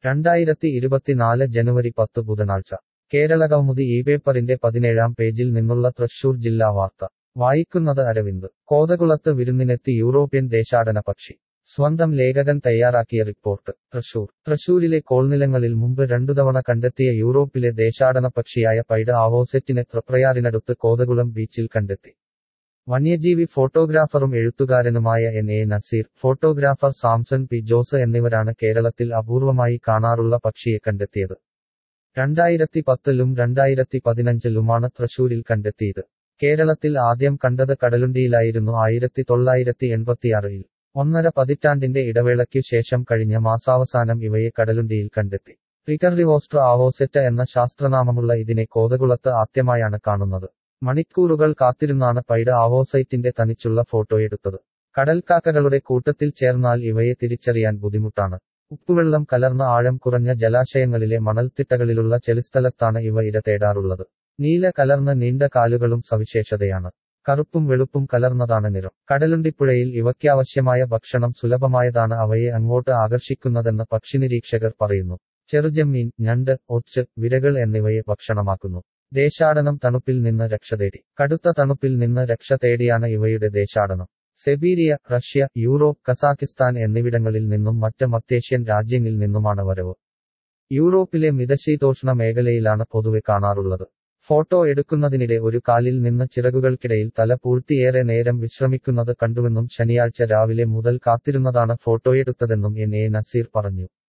രണ്ടായിരത്തി ഇരുപത്തിനാല് ജനുവരി പത്ത് ബുധനാഴ്ച കേരളകൗമുദി ഈ പേപ്പറിന്റെ പതിനേഴാം പേജിൽ നിന്നുള്ള തൃശൂർ ജില്ലാ വാർത്ത വായിക്കുന്നത് അരവിന്ദ് കോതകുളത്ത് വിരുന്നിനെത്തി യൂറോപ്യൻ ദേശാടന പക്ഷി സ്വന്തം ലേഖകൻ തയ്യാറാക്കിയ റിപ്പോർട്ട് തൃശൂർ തൃശൂരിലെ കോൾനിലങ്ങളിൽ മുമ്പ് രണ്ടുതവണ കണ്ടെത്തിയ യൂറോപ്പിലെ ദേശാടന പക്ഷിയായ പൈഡ ആവോസെറ്റിനെ തൃപ്രയാറിനടുത്ത് കോതകുളം ബീച്ചിൽ കണ്ടെത്തി വന്യജീവി ഫോട്ടോഗ്രാഫറും എഴുത്തുകാരനുമായ N A Naseer photographer Samson P Jose എന്നിവരാണ് കേരളത്തിൽ അപൂർവമായി കാണാറുള്ള പക്ഷിയെ കണ്ടെത്തിയത് രണ്ടായിരത്തി പത്തിലും രണ്ടായിരത്തി പതിനഞ്ചിലുമാണ് തൃശൂരിൽ കണ്ടെത്തിയത് കേരളത്തിൽ ആദ്യം കണ്ടത് കടലുണ്ടിയിലായിരുന്നു ആയിരത്തി തൊള്ളായിരത്തി എൺപത്തിയാറിൽ ഒന്നര പതിറ്റാണ്ടിന്റെ ഇടവേളയ്ക്കു ശേഷം കഴിഞ്ഞ മാസാവസാനം ഇവയെ കടലുണ്ടിയിൽ കണ്ടെത്തി റിക്കർറിവോസ്ട്ര ആവോസെറ്റ എന്ന ശാസ്ത്രനാമമുള്ള ഇതിനെ കോതകുളത്ത് ആദ്യമായാണ് കാണുന്നത് മണിക്കൂറുകൾ കാത്തിരുന്നാണ് പൈഡ ആവോസൈറ്റിന്റെ തനിച്ചുള്ള ഫോട്ടോയെടുത്തത് കടൽക്കാക്കകളുടെ കൂട്ടത്തിൽ ചേർന്നാൽ ഇവയെ തിരിച്ചറിയാൻ ബുദ്ധിമുട്ടാണ് ഉപ്പുവെള്ളം കലർന്ന ആഴം കുറഞ്ഞ ജലാശയങ്ങളിലെ മണൽത്തിട്ടകളിലുള്ള ചെളിസ്ഥലത്താണ് ഇവ ഇര തേടാറുള്ളത് നീല കലർന്ന നീണ്ട കാലുകളും സവിശേഷതയാണ് കറുപ്പും വെളുപ്പും കലർന്നതാണ് നിറം കടലുണ്ടിപ്പുഴയിൽ ഇവയ്ക്കാവശ്യമായ ഭക്ഷണം സുലഭമായതാണ് അവയെ അങ്ങോട്ട് ആകർഷിക്കുന്നതെന്ന് പക്ഷിനിരീക്ഷകർ പറയുന്നു ചെറുജമ്മീൻ ഞണ്ട് ഒച്ച് വിരകൾ എന്നിവയെ ഭക്ഷണമാക്കുന്നു ദേശാടനം തണുപ്പിൽ നിന്ന് രക്ഷ തേടി കടുത്ത തണുപ്പിൽ നിന്ന് രക്ഷ തേടിയാണ് ഇവയുടെ ദേശാടനം സെബീരിയ റഷ്യ യൂറോപ്പ് കസാക്കിസ്ഥാൻ എന്നിവിടങ്ങളിൽ നിന്നും മറ്റ് മധ്യേഷ്യൻ രാജ്യങ്ങളിൽ നിന്നുമാണ് വരവ് യൂറോപ്പിലെ മിതശീതോഷ്ണ മേഖലയിലാണ് പൊതുവെ കാണാറുള്ളത് ഫോട്ടോ എടുക്കുന്നതിനിടെ ഒരു കാലിൽ നിന്ന് ചിറകുകൾക്കിടയിൽ തല പൂഴ്ത്തിയേറെ നേരം വിശ്രമിക്കുന്നത് കണ്ടുവെന്നും ശനിയാഴ്ച രാവിലെ മുതൽ കാത്തിരുന്നതാണ് ഫോട്ടോയെടുത്തതെന്നും എൻ എ നസീർ പറഞ്ഞു